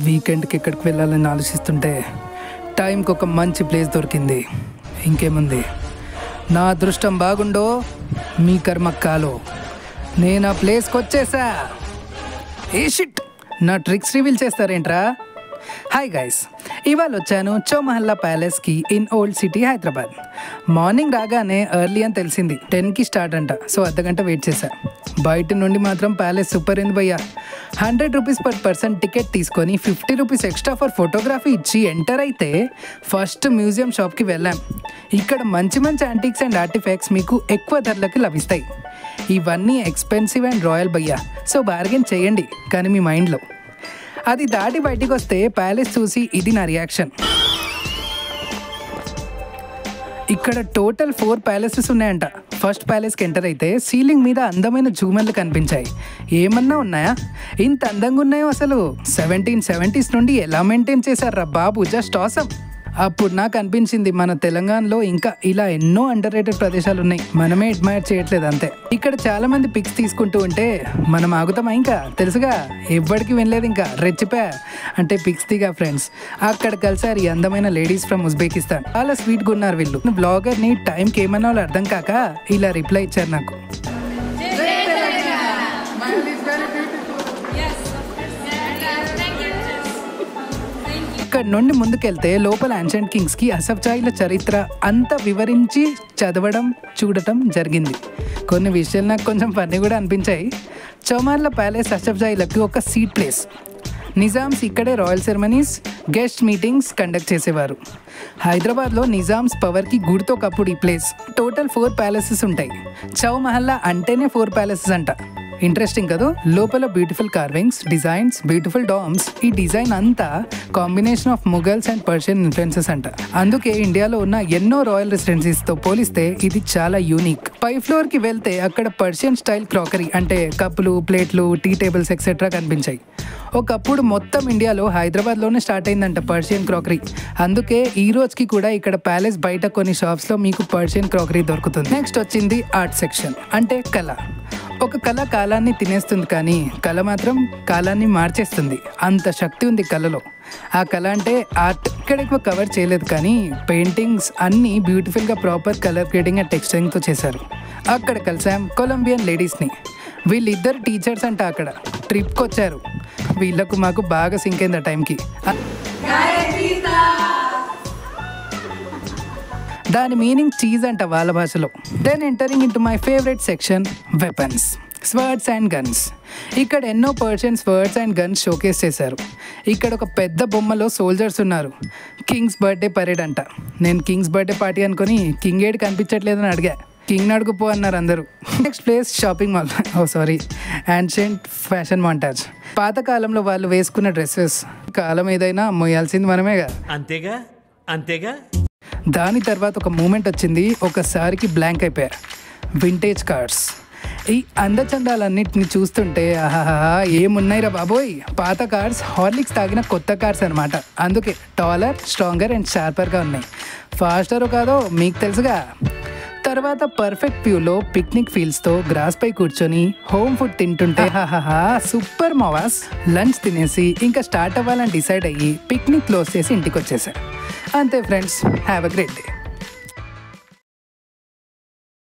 వీకెండ్కి ఎక్కడికి వెళ్ళాలని ఆలోచిస్తుంటే టైంకి ఒక మంచి ప్లేస్ దొరికింది ఇంకేముంది నా అదృష్టం బాగుండో మీ కర్మ కాలో నేను ఆ ప్లేస్కి వచ్చేసా ఏ షిట్ నా ట్రిక్స్ రివీల్ చేస్తారేంట్రా హాయ్ గైస్ ఇవాళ వచ్చాను చౌమహల్లా ప్యాలెస్కి in old city Hyderabad morning రాగానే ఎర్లీ అని తెలిసింది టెన్కి స్టార్ట్ అంట సో అర్ధగంట వెయిట్ చేశా బయట నుండి మాత్రం ప్యాలెస్ సూపర్ ఉంది భయ్యా hundred rupees per person ticket తీసుకొని fifty rupees extra for photography ఇచ్చి ఎంటర్ అయితే ఫస్ట్ మ్యూజియం షాప్కి వెళ్ళాం ఇక్కడ మంచి మంచి యాంటిక్స్ అండ్ ఆర్టిఫాక్ట్స్ మీకు ఎక్కువ ధరలకి లభిస్తాయి ఇవన్నీ ఎక్స్పెన్సివ్ అండ్ రాయల్ భయ్యా సో బార్గెన్ చేయండి కానీ మీ మైండ్లో అది దాటి బయటికి వస్తే ప్యాలెస్ చూసి ఇది నా రియాక్షన్ ఇక్కడ టోటల్ ఫోర్ ప్యాలెసెస్ ఉన్నాయంట ఫస్ట్ ప్యాలెస్కి ఎంటర్ అయితే సీలింగ్ మీద అందమైన జూమర్లు కనిపించాయి ఏమన్నా ఉన్నాయా ఇంత అందంగా ఉన్నాయో అసలు సెవెంటీన్ సెవెంటీస్ నుండి ఎలా మెయింటైన్ చేశారా బాబు జస్ట్ ఆసమ్ అప్పుడు నాకు అనిపించింది మన తెలంగాణలో ఇంకా ఇలా ఎన్నో అండర్ రేటెడ్ ప్రదేశాలు ఉన్నాయి మనమే అడ్మైర్ చేయట్లేదు అంతే ఇక్కడ చాలా మంది పిక్స్ తీసుకుంటూ ఉంటే మనం ఆగుతామా ఇంకా తెలుసుగా ఎవ్వడికి వినలేదు ఇంకా రెచ్చిపా అంటే పిక్స్ దిగా ఫ్రెండ్స్ అక్కడ కలిసారు ఈ అందమైన లేడీస్ ఫ్రమ్ ఉజ్బెకిస్తాన్ చాలా స్వీట్గా ఉన్నారు వీళ్ళు బ్లాగర్ని టైంకి ఏమన్నా వాళ్ళు అర్థం కాక ఇలా రిప్లై ఇచ్చారు నాకు ఇక్కడ నుండి ముందుకెళ్తే లోపల యాన్షియంట్ కింగ్స్ కి అసఫ్జాయిల చరిత్ర అంతా వివరించి చదవడం చూడటం జరిగింది కొన్ని విషయాలు నాకు కొంచెం ఫన్నీ కూడా అనిపించాయి చౌమార్ల ప్యాలెస్ అసఫ్జాయిలకు ఒక సీట్ ప్లేస్ నిజామ్స్ ఇక్కడే royal ceremonies guest meetings conduct చేసేవారు హైదరాబాద్లో నిజామ్స్ పవర్కి గుర్తు ఒకప్పుడు ఈ ప్లేస్ టోటల్ ఫోర్ ప్యాలెసెస్ ఉంటాయి చౌ మహల్లా అంటేనే ఫోర్ ప్యాలెసెస్ అంట ఇంట్రెస్టింగ్ కదా లోపల beautiful carvings designs beautiful domes ఈ డిజైన్ అంతా combination of Mughals and Persian influences అంట అందుకే ఇండియాలో ఉన్న ఎన్నో రాయల్ రెసిడెన్సీస్ తో పోలిస్తే ఇది చాలా యూనిక్ పై ఫ్లోర్ కి వెళ్తే అక్కడ పర్షియన్ స్టైల్ క్రాకరీ అంటే కప్పులు ప్లేట్లు టీ టేబుల్స్ ఎక్సెట్రా కనిపించాయి ఒకప్పుడు మొత్తం ఇండియాలో హైదరాబాద్లోనే స్టార్ట్ అయిందంట పర్షియన్ క్రాకరీ అందుకే ఈ రోజుకి కూడా ఇక్కడ ప్యాలెస్ బయట కొన్ని షాప్స్లో మీకు పర్షియన్ క్రాకరీ దొరుకుతుంది నెక్స్ట్ వచ్చింది ఆర్ట్ సెక్షన్ అంటే కళ ఒక కళ కాలాన్ని తినేస్తుంది కానీ కళ మాత్రం కాలాన్ని మార్చేస్తుంది అంత శక్తి ఉంది కళలో ఆ కళ అంటే ఆర్ట్ ఇక్కడ ఎక్కువ కవర్ చేయలేదు కానీ పెయింటింగ్స్ అన్నీ బ్యూటిఫుల్గా ప్రాపర్ కలర్ గ్రేడింగ్ అండ్ టెక్స్చరింగ్తో చేశారు అక్కడ కలిసాం కొలంబియన్ లేడీస్ని వీళ్ళిద్దరు టీచర్స్ అంట అక్కడ ట్రిప్కి వచ్చారు వీళ్ళకు మాకు బాగా సింక్ అయింది ఆ టైంకి దాని మీనింగ్ చీజ్ అంట వాళ్ళ భాషలో then entering into my favourite section weapons swords and guns ఇక్కడ ఎన్నో Persian swords and guns showcase చేశారు ఇక్కడ ఒక పెద్ద బొమ్మలో సోల్జర్స్ ఉన్నారు కింగ్స్ బర్త్డే పరేడ్ అంట నేను కింగ్స్ బర్త్డే పార్టీ అనుకొని కింగ్ ఏడ్ కనిపించట్లేదని అడిగా కింగ్ అడుగుపో అన్నారు అందరూ next place shopping mall oh sorry ancient fashion montage పాతకాలంలో వాళ్ళు వేసుకున్న డ్రెస్సెస్ కాలం ఏదైనా మోయాల్సింది మనమేగా అంతేగా అంతేగా దాని తర్వాత ఒక మూమెంట్ వచ్చింది ఒకసారికి బ్లాంక్ అయిపోయా వింటేజ్ కార్స్ ఈ అందచందాలన్నిటిని చూస్తుంటే ఆహాహా ఏమున్నాయిరా బాబోయ్ పాత కార్స్ హార్లిక్స్ తాగిన కొత్త కార్స్ అనమాట అందుకే టాలర్ స్ట్రాంగర్ అండ్ షార్పర్గా ఉన్నాయి ఫాస్టర్ కాదో మీకు తెలుసుగా తర్వాత పర్ఫెక్ట్ వ్యూలో పిక్నిక్ ఫీల్స్తో గ్రాస్ పై కూర్చొని హోమ్ ఫుడ్ తింటుంటే హాహాహా సూపర్ మవాస్ లంచ్ తినేసి ఇంకా స్టార్ట్ అవ్వాలని డిసైడ్ అయ్యి పిక్నిక్ క్లోజ్ చేసి ఇంటికి వచ్చేసా అంతే friends have a great day